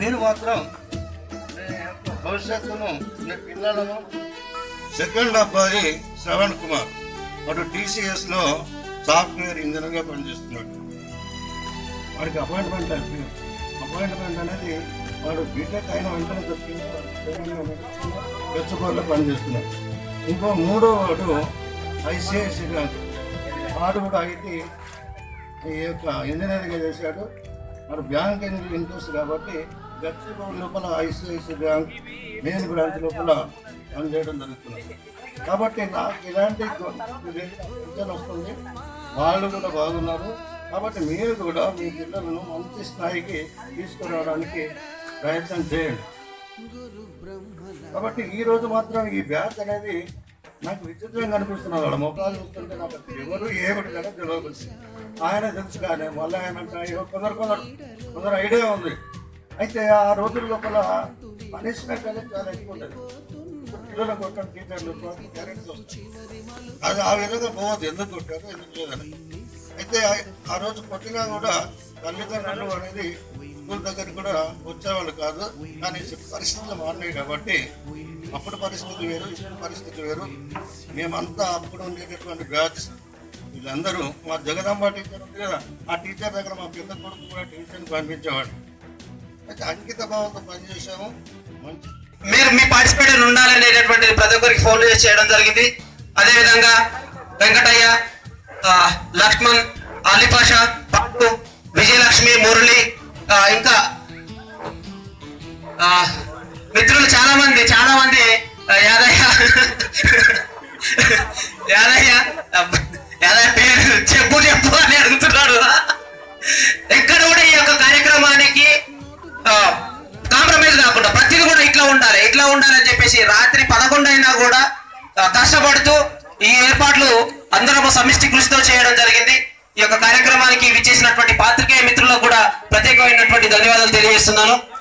మీరు మాత్రం మీ యొక్క భవిష్యత్తును మీ పిల్లలను సెకండ్ అబ్బాయి శ్రవణ్ కుమార్ వాడు టీసీఎస్ లో సాఫ్ట్వేర్ ఇంజనీర్ గా పనిచేస్తున్నాడు వాడికి అపాయింట్మెంట్ అయిపోయింది అపాయింట్మెంట్ అనేది వాడు బీటెక్ అయిన వెంటనే దొరికింది గచ్చిబౌలిలో పనిచేస్తున్నాడు ఇంకో మూడో వాడు ఐసిఐసి బ్యాంక్ వాడు కూడా ఐటీ ఈ యొక్క ఇంజనీరింగ్ చేశాడు వాడు బ్యాంక్ ఇంట్రెస్ట్ కాబట్టి గచ్చిబౌలి లోపల ఐసిఐసి బ్యాంక్ మెయిన్ బ్రాంచ్ లోపల పనిచేయడం జరుగుతుంది కాబట్టి నాకు ఇలాంటి పింఛన్ వస్తుంది వాళ్ళు కూడా బాగున్నారు కాబట్టి మీరు కూడా మీ పిల్లలను మంచి స్థాయికి తీసుకురావడానికి ప్రయత్నం చేయండి కాబట్టి ఈ రోజు మాత్రం ఈ బ్యాచ్ అనేది నాకు విచిత్రంగా అనిపిస్తున్నారు వాళ్ళ ముఖాలు చూస్తుంటే నాకు అసలు ఎవరు ఏమిటి కదా తెలియదు ఆయన తెలుసు కానీ మళ్ళీ ఆయన అంటే అయ్యో కొందరు కొందరు కొందరు ఐడియా ఉంది అయితే ఆ రోజుల లోపల పనిష్మెంట్ అనేది చాలా ఎక్కువ ఉంటుంది పిల్లలు కొట్టడం టీచర్లు పేరెంట్స్ వస్తాయి అది ఆ విధంగా పోవద్దు ఎందుకు కొట్టారు ఎందుకు లేదని అయితే ఆ- ఆ రోజు కొట్టినా కూడా తల్లిదండ్రులు అనేది స్కూల్ దగ్గరికి కూడా వచ్చేవాళ్ళు కాదు కానీ పరిస్థితులు మారినాయి కాబట్టి అప్పుడు పరిస్థితి వేరు ఇప్పుడు పరిస్థితి వేరు మేమంతా అప్పుడు ఉండేటటువంటి బ్యాచ్ వీళ్ళందరూ మా జగదాంబ టీచర్ ఉంది కదా ఆ టీచర్ దగ్గర మా పెద్ద కొడుకు కూడా ట్యూషన్ పంపించేవాడు అయితే అంకిత భావంతో పనిచేసాము మంచి మీరు మీ పార్టిసిపేటర్ ఉండాలనేటటువంటిది ప్రతి ఒక్కరికి ఫోన్ చేసి చేయడం జరిగింది అదే విధంగా వెంకటయ్య ఆ, లక్ష్మణ్ అలీపాషా పాటు విజయలక్ష్మి మురళి ఆ, ఇంకా ఆ, మిత్రులు చాలా మంది చాలా మంది ఆ, యాదయ్య యాదయ్య అబ్బ, యాదయ్య పేరు చెప్పు చెప్పు అని అడుగుతున్నాడు ఎక్కడ కూడా ఈ యొక్క కార్యక్రమానికి కాంప్రమైజ్ కాకుండా ప్రతిదీ కూడా ఇట్లా ఉండాలి ఇట్లా ఉండాలి అని చెప్పేసి రాత్రి పదకొండు అయినా కూడా ఆ, కష్టపడుతూ ఈ ఏర్పాట్లు అందరం సమిష్టి కృషితో చేయడం జరిగింది ఈ యొక్క కార్యక్రమానికి విచ్చేసినటువంటి పాత్రికేయ మిత్రులకు కూడా ప్రత్యేకమైనటువంటి ధన్యవాదాలు తెలియజేస్తున్నాను